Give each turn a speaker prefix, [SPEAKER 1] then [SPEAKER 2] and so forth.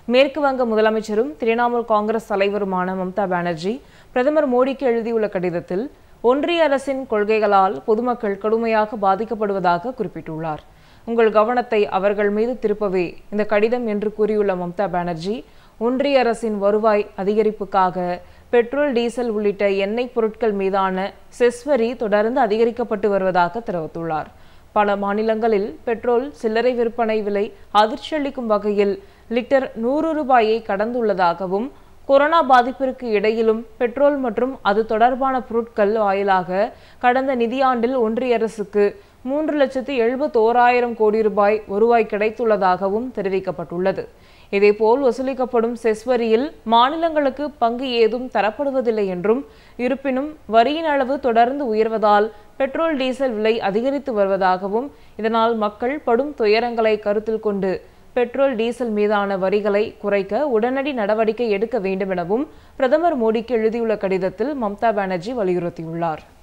[SPEAKER 1] மேற்கு வங்க முதலமைச்சரும் திரிணாமுல் காங்கிரஸ் தலைவருமான மம்தா பானர்ஜி பிரதமர் மோடிக்கு எழுதியுள்ள கடிதத்தில் ஒன்றிய அரசின் கொள்கைகளால் பொதுமக்கள் கடுமையாக பாதிக்கப்படுவதாக குறிப்பிட்டுள்ளார் உங்கள் கவனத்தை அவர்கள் மீது திருப்பவே இந்த கடிதம் என்று கூறியுள்ள மம்தா பானர்ஜி ஒன்றிய அரசின் வருவாய் அதிகரிப்புக்காக பெட்ரோல் டீசல் உள்ளிட்ட எண்ணெய் பொருட்கள் மீதான செஸ் வரி தொடர்ந்து அதிகரிக்கப்பட்டு வருவதாக தெரிவித்துள்ளார் பல மாநிலங்களில் பெட்ரோல் சில்லறை விற்பனை விலை அதிர்ச்சியளிக்கும் வகையில் லிட்டர் நூறு ரூபாயை கடந்துள்ளதாகவும் கொரோனா பாதிப்பிற்கு இடையிலும் பெட்ரோல் மற்றும் அது தொடர்பான பொருட்கள் வாயிலாக கடந்த நிதியாண்டில் ஒன்றிய அரசுக்கு மூன்று லட்சத்து எழுபத்தோராயிரம் கோடி ரூபாய் வருவாய் கிடைத்துள்ளதாகவும் தெரிவிக்கப்பட்டுள்ளது இதேபோல் வசூலிக்கப்படும் செஸ் வரியில் மாநிலங்களுக்கு பங்கு ஏதும் தரப்படுவதில்லை என்றும் இருப்பினும் வரியின் அளவு தொடர்ந்து உயர்வதால் பெட்ரோல் டீசல் விலை அதிகரித்து வருவதாகவும் இதனால் மக்கள் படும் துயரங்களை கருத்தில் கொண்டு பெட்ரோல் டீசல் மீதான வரிகளை குறைக்க உடனடி நடவடிக்கை எடுக்க வேண்டும் எனவும் பிரதமர் மோடிக்கு எழுதியுள்ள கடிதத்தில் மம்தா பானர்ஜி வலியுறுத்தியுள்ளார்